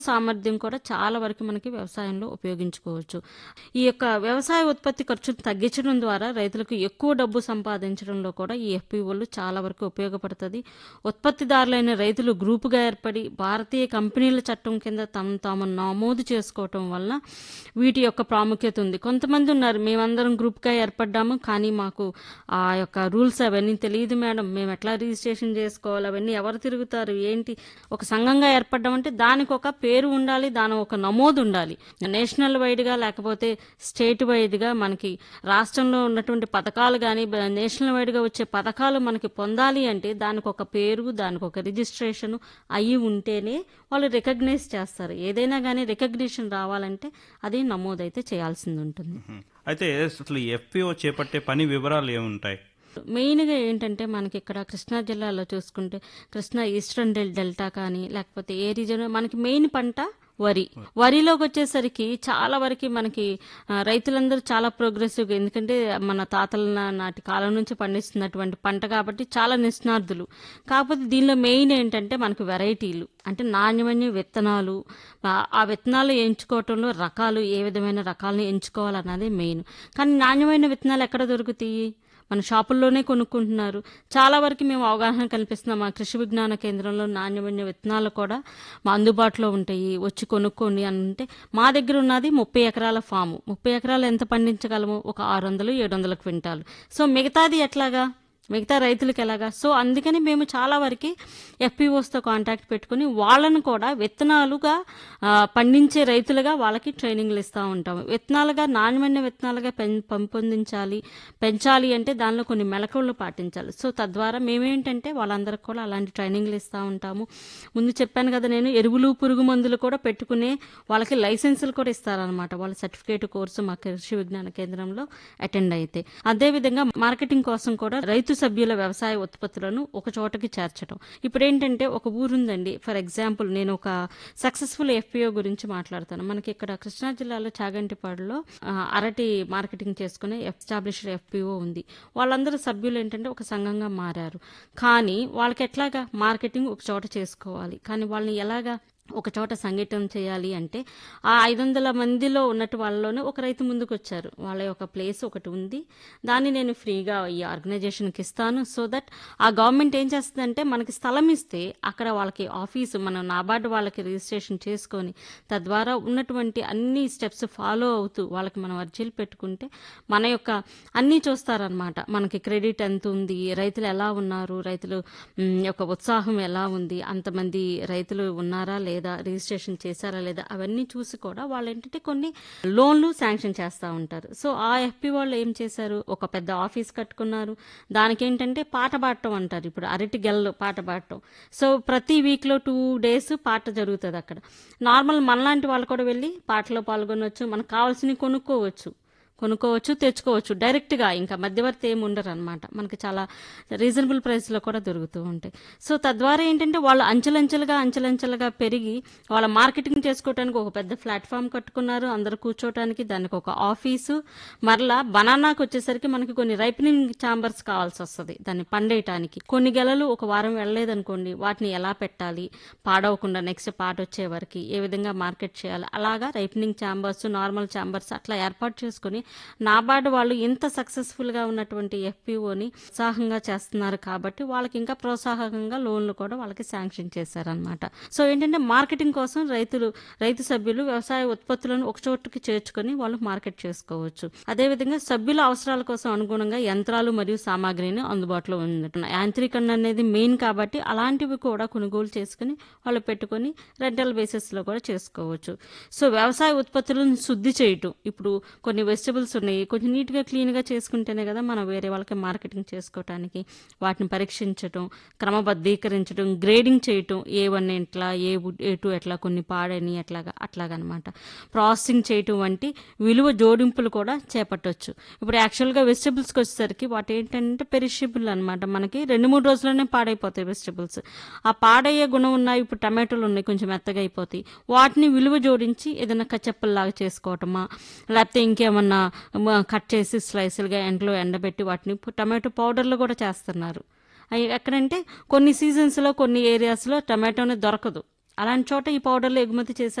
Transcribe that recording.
సామర్థ్యం కూడా చాలా వరకు మనకి వ్యవసాయంలో ఉపయోగించుకోవచ్చు ఈ యొక్క వ్యవసాయ ఉత్పత్తి ఖర్చును తగ్గించడం ద్వారా రైతులకు ఎక్కువ డబ్బు సంపాదించడంలో కూడా ఈ ఎఫ్పిఓలు చాలా వరకు ఉపయోగపడుతుంది ఉత్పత్తిదారులైన రైతులు గ్రూపుగా ఏర్పడి భారతీయ కంపెనీల చట్టం కింద తమ తాము నమోదు చేసుకోవటం వలన వీటి యొక్క ప్రాముఖ్యత ఉంది కొంతమంది ఉన్నారు మేమందరం గ్రూప్గా ఏర్పడ్డాము కానీ మాకు ఆ యొక్క రూల్స్ అవన్నీ తెలియదు మేడం మేము ఎట్లా రిజిస్ట్రేషన్ చేసుకోవాలి అవన్నీ ఎవరు తిరుగుతారు ఏంటి ఒక సంఘంగా ఏర్పడ్డామంటే దానికి ఒక పేరు ఉండాలి దాని ఒక నమోదు ఉండాలి నేషనల్ వైడ్గా లేకపోతే స్టేట్ వైడ్గా మనకి రాష్ట్రంలో ఉన్నటువంటి పథకాలు కానీ నేషనల్ వైడ్గా వచ్చే పథకాలు మనకి పొందాలి అంటే దానికి ఒక పేరు దానికి ఒక రిజిస్ట్రేషన్ అయి ఉంటేనే వాళ్ళు రికగ్నైజ్ చేస్తారు ఏదైనా కానీ రికగ్నిషన్ రావాలంటే అది నమోదైతే చేయాల్సింది ఉంటుంది మ్మ్. అయితే అసలు ఎఫ్పిఓ చేపట్టే పని వివరాలు ఏముంటాయి మెయిన్గా ఏంటంటే మనకి ఇక్కడ కృష్ణా జిల్లాలో చూసుకుంటే కృష్ణా ఈస్టర్న్ డెల్ డెల్టా కానీ లేకపోతే ఏ రీజన్ మనకి మెయిన్ పంట వరి వరిలోకి వచ్చేసరికి చాలా వరకు మనకి ఆ, రైతులందరూ చాలా ప్రోగ్రెసివ్గా ఎందుకంటే మన తాతల నా- నాటి కాలం నుంచి పండిస్తున్నటువంటి పంట కాబట్టి చాలా నిష్ణార్థులు కాకపోతే దీనిలో మెయిన్ ఏంటంటే మనకి వెరైటీలు అంటే నాణ్యమైన విత్తనాలు ఆ- ఆ విత్తనాలు ఎంచుకోవటంలో రకాలు ఏ విధమైన రకాలను ఎంచుకోవాలన్నది మెయిన్ కానీ నాణ్యమైన విత్తనాలు ఎక్కడ దొరుకుతాయి మన షాపుల్లోనే కొనుక్కుంటున్నారు చాలా వరకు మేము అవగాహన కల్పిస్తున్నాం మా కృషి విజ్ఞాన కేంద్రంలో నాణ్యమైన విత్తనాలు కూడా మా అందుబాటులో ఉంటాయి వచ్చి కొనుక్కోండి అని అంటే మా దగ్గర ఉన్నది ముప్పై ఎకరాల ఫాము ముప్పై ఎకరాలు ఎంత పండించగలము ఒక ఆరు వందలు ఏడు వందల క్వింటాలు సో మిగతాది ఎట్లాగా మిగతా రైతులకు ఎలాగా సో అందుకని మేము చాలా వరకు ఎఫ్పిఓస్తో కాంటాక్ట్ పెట్టుకుని వాళ్ళను కూడా విత్తనాలుగా ఆ, పండించే రైతులుగా వాళ్ళకి ట్రైనింగ్లు ఇస్తూ ఉంటాము విత్తనాలుగా నాణ్యమైన విత్తనాలుగా పెం పెంపొందించాలి పెంచాలి అంటే దానిలో కొన్ని మెలకువలు పాటించాలి సో తద్వారా మేమేంటంటే వాళ్ళందరికీ కూడా అలాంటి ట్రైనింగ్లు ఇస్తూ ఉంటాము ముందు చెప్పాను కదా నేను ఎరువులు పురుగు మందులు కూడా పెట్టుకునే వాళ్ళకి లైసెన్సులు కూడా ఇస్తారనమాట వాళ్ళ సర్టిఫికేట్ కోర్సు మా కృషి విజ్ఞాన కేంద్రంలో అటెండ్ అయితే అదేవిధంగా మార్కెటింగ్ కోసం కూడా రైతు సభ్యుల వ్యవసాయ ఉత్పత్తులను ఒక చోటకి చేర్చడం ఇప్పుడు ఏంటంటే ఒక ఊరుందండి ఫర్ ఎగ్జాంపుల్ నేను ఒక సక్సెస్ఫుల్ ఎఫ్పిఓ గురించి మాట్లాడతాను మనకి ఇక్కడ కృష్ణా జిల్లాలో చాగంటిపాడులో ఆ, అరటి మార్కెటింగ్ చేసుకునే ఎస్టాబ్లిష్డ్ ఎఫ్పిఓ ఉంది వాళ్ళందరూ సభ్యులు ఏంటంటే ఒక సంఘంగా మారారు కానీ వాళ్ళకి ఎట్లాగా మార్కెటింగ్ ఒక చోట చేసుకోవాలి కానీ వాళ్ళని ఎలాగా ఒక చోట సంఘటన చేయాలి అంటే ఆ ఐదు వందల మందిలో ఉన్నట్టు వాళ్ళలోనే ఒక రైతు ముందుకు వచ్చారు వాళ్ళ యొక్క ప్లేస్ ఒకటి ఉంది దాన్ని నేను ఫ్రీగా ఈ ఆర్గనైజేషన్కి ఇస్తాను సో దట్ ఆ గవర్నమెంట్ ఏం చేస్తుందంటే మనకి స్థలం ఇస్తే అక్కడ వాళ్ళకి ఆఫీసు మనం నాబార్డు వాళ్ళకి రిజిస్ట్రేషన్ చేసుకొని తద్వారా ఉన్నటువంటి అన్ని స్టెప్స్ ఫాలో అవుతూ వాళ్ళకి మనం అర్జీలు పెట్టుకుంటే మన యొక్క అన్నీ చూస్తారనమాట మనకి క్రెడిట్ ఎంత ఉంది రైతులు ఎలా ఉన్నారు రైతులు మ్, యొక్క ఉత్సాహం ఎలా ఉంది అంతమంది రైతులు ఉన్నారా లేదా రిజిస్ట్రేషన్ చేశారా లేదా అవన్నీ చూసి కూడా వాళ్ళు ఏంటంటే కొన్ని లోన్లు శాంక్షన్ చేస్తూ ఉంటారు సో ఆ ఎఫ్పి వాళ్ళు ఏం చేశారు ఒక పెద్ద ఆఫీస్ కట్టుకున్నారు దానికి ఏంటంటే పాట పాడటం అంటారు ఇప్పుడు అరటి గెల్లు పాట పాడటం సో ప్రతి వీక్లో టూ డేస్ పాట జరుగుతుంది అక్కడ నార్మల్ మనలాంటి వాళ్ళు కూడా వెళ్ళి పాటలో పాల్గొనవచ్చు మనకు కావాల్సినవి కొనుక్కోవచ్చు కొనుక్కోవచ్చు తెచ్చుకోవచ్చు డైరెక్ట్గా ఇంకా మధ్యవర్తి ఏమి ఉండరు అనమాట మనకి చాలా రీజనబుల్ ప్రైస్లో కూడా దొరుకుతూ ఉంటాయి సో తద్వారా ఏంటంటే వాళ్ళు అంచెలంచెలుగా అంచెలంచెలుగా పెరిగి వాళ్ళ మార్కెటింగ్ చేసుకోవడానికి ఒక పెద్ద ప్లాట్ఫామ్ కట్టుకున్నారు అందరు కూర్చోవడానికి దానికి ఒక ఆఫీసు మరలా బనానాకు వచ్చేసరికి మనకి కొన్ని రైపనింగ్ ఛాంబర్స్ కావాల్సి వస్తుంది దాన్ని పండేయటానికి కొన్ని గెలలు ఒక వారం వెళ్ళలేదనుకోండి వాటిని ఎలా పెట్టాలి పాడవకుండా నెక్స్ట్ పాట వచ్చే వరకు ఏ విధంగా మార్కెట్ చేయాలి అలాగా రైపనింగ్ ఛాంబర్స్ నార్మల్ ఛాంబర్స్ అట్లా ఏర్పాటు చేసుకుని నాబార్డు వాళ్ళు ఇంత సక్సెస్ఫుల్ గా ఉన్నటువంటి ఎఫ్పిఓని ఉత్సాహంగా చేస్తున్నారు కాబట్టి వాళ్ళకి ఇంకా ప్రోత్సాహకంగా లోన్లు కూడా వాళ్ళకి శాంక్షన్ చేశారనమాట సో ఏంటంటే మార్కెటింగ్ కోసం రైతులు రైతు సభ్యులు వ్యవసాయ ఉత్పత్తులను ఒక చోటుకి చేర్చుకొని వాళ్ళు మార్కెట్ చేసుకోవచ్చు అదేవిధంగా సభ్యుల అవసరాల కోసం అనుగుణంగా యంత్రాలు మరియు సామాగ్రిని అందుబాటులో ఉంది యాంత్రీకరణ అనేది మెయిన్ కాబట్టి అలాంటివి కూడా కొనుగోలు చేసుకుని వాళ్ళు పెట్టుకొని రెంటల్ బేసిస్ లో కూడా చేసుకోవచ్చు సో వ్యవసాయ ఉత్పత్తులను శుద్ధి చేయటం ఇప్పుడు కొన్ని వెజిటబుల్స్ ఉన్నాయి కొంచెం నీట్గా క్లీన్గా చేసుకుంటేనే కదా మనం వేరే వాళ్ళకి మార్కెటింగ్ చేసుకోవటానికి వాటిని పరీక్షించటం క్రమబద్ధీకరించడం గ్రేడింగ్ చేయటం ఏ వన్ ఎట్లా ఏ వు- ఏ టూ ఎట్లా కొన్ని పాడని ఎట్లాగా అట్లాగనమాట ప్రాసెసింగ్ చేయటం వంటి విలువ జోడింపులు కూడా చేపట్టవచ్చు ఇప్పుడు యాక్చువల్గా వెజిటబుల్స్కి వచ్చేసరికి వాటి ఏంటంటే పెరిషబుల్ అనమాట మనకి రెండు మూడు రోజుల్లోనే పాడైపోతాయి వెజిటబుల్స్ ఆ పాడయ్యే గుణం ఉన్నాయి ఇప్పుడు టమాటోలు ఉన్నాయి కొంచెం మెత్తగా అయిపోతాయి వాటిని విలువ జోడించి ఏదైనా కచ్చప్పల్లాగా చేసుకోవటమా లేకపోతే ఇంకేమన్నా మ, కట్ చేసి స్లైసులుగా ఎండలో ఎండబెట్టి వాటిని పు- టమాటో పౌడర్లు కూడా చేస్తున్నారు అవి ఎక్కడంటే కొన్ని సీజన్స్లో కొన్ని ఏరియాస్లో టమాటోనే దొరకదు అలాంటి చోట ఈ పౌడర్లు ఎగుమతి చేసే